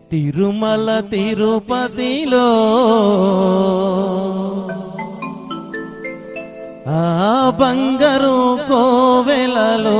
తిరుమల తిరుపతిలో ఆ బంగారు కోవెలలో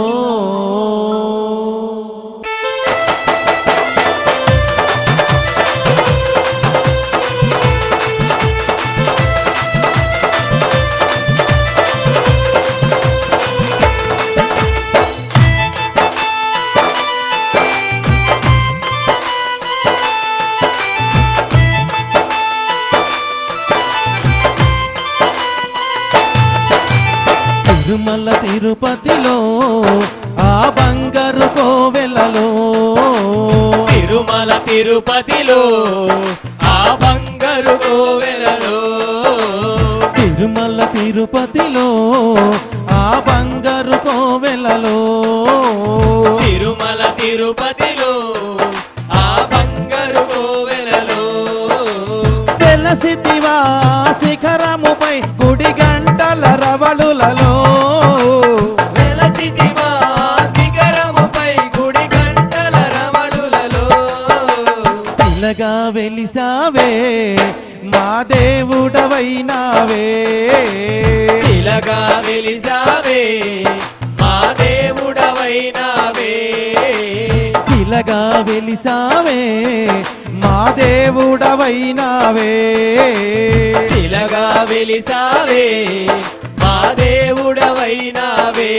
తిరుమల తిరుపతిలో ఆ బంగారు కోవెలలో తిరుమల తిరుపతిలో ఆ బంగారు కోవెలలో తిరుమల తిరుపతిలో ఆ బంగారు కోవెలలో తిరుమల తిరుపతిలో ఆ బంగారు కోవెలలో వెలసితివా శిఖరముపై గుడి గంటల రవళులలో వెలసితివా శిఖరముపై గుడి గంటల రమణులలో చిలగా వెలిసావే మా దేవుడవైనావే శిలగా వెలిసావే మా దేవుడవైనావే శిలగా వెలిసావే మా దేవుడవైనావే శిలగా వెలిసావే మా దేవుడవైనావే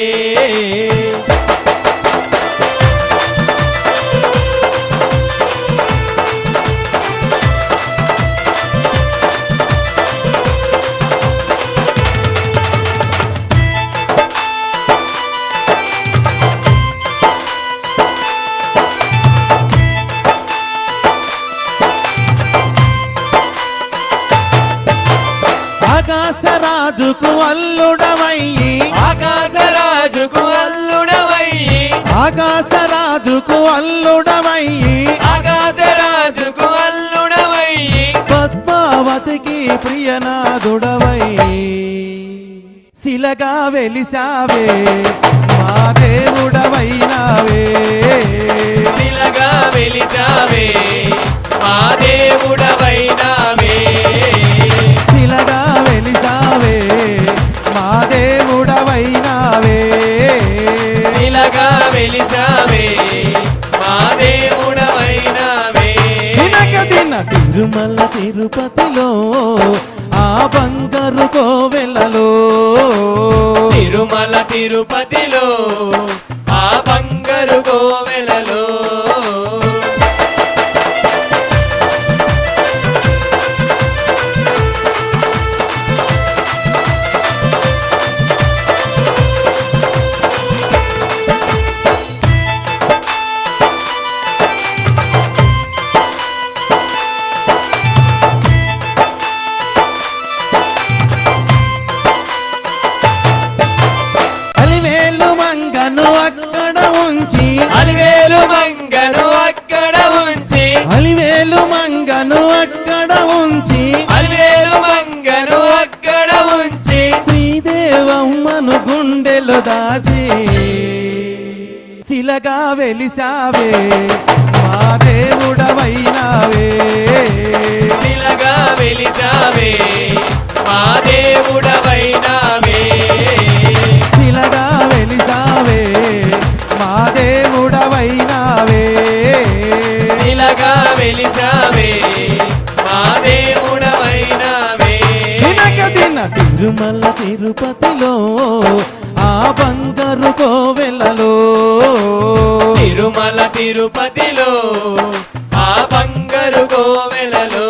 ఆకాశరాజుకు అల్లుడవయ్యి ఆకాశరాజుకు అల్లుడవయ్యి ఆకాశరాజుకు అల్లుడవయ్యి ఆకాశరాజుకు అల్లుడవయ్యి పద్మావతికి ప్రియనాథుడవయ్యి శిలగా వెలిసావే మా దేవుడవైనావే శిలగా వెలిసావే మా దేవుడవైనావే శిలగా వెలిసావే మా దేవుడవైనావే శిలగా వెలిసావే మా దేవుడవైనావే దినక దిన తిరుమల తిరుపతిలో ఆ బంగారు కోవెలలో తిరుమల తిరుపతిలో ఆ బంగారు కోవెలలో అలివేలు మంగను అక్కడ ఉంచి అలివేలు మంగను అక్కడ ఉంచి అలివేలు మంగను అక్కడ ఉంచి అలివేలు మంగను అక్కడ ఉంచి శ్రీదేవమ్మను గుండెలు దాచి శిలగా వెలిసావే మా దేవుడవైనావే శిలగా వెలిసావే మా దేవుడవైనావే శిలగా వెలిసావే మా దేవుడవైనావే శిలగా వెలిసావే మా దేవుడవైనావే దినక దిన తిరుమల తిరుపతిలో ఆ బంగారు కోవెలలో తిరుమల తిరుపతిలో ఆ బంగారు కోవెలలో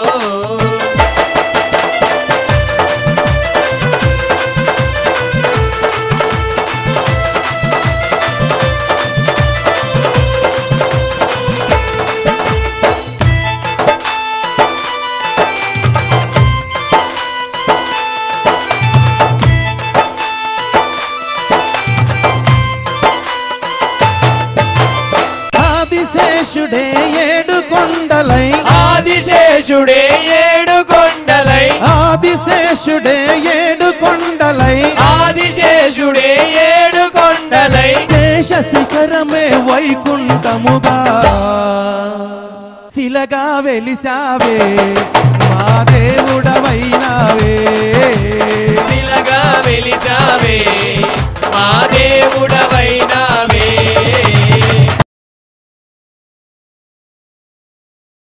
ఆదిశేషుడే ఏడు కొండలై ఆదిశేషుడే ఏడు కొండలై ఆదిశేషుడే ఏడు కొండలై ఆదిశేషుడే ఏడు కొండలై శేష శిఖరమే వైకుంఠముగా శిలగా వెలిసావే మా దేవుడవైనావే శిలగా వెలిసావే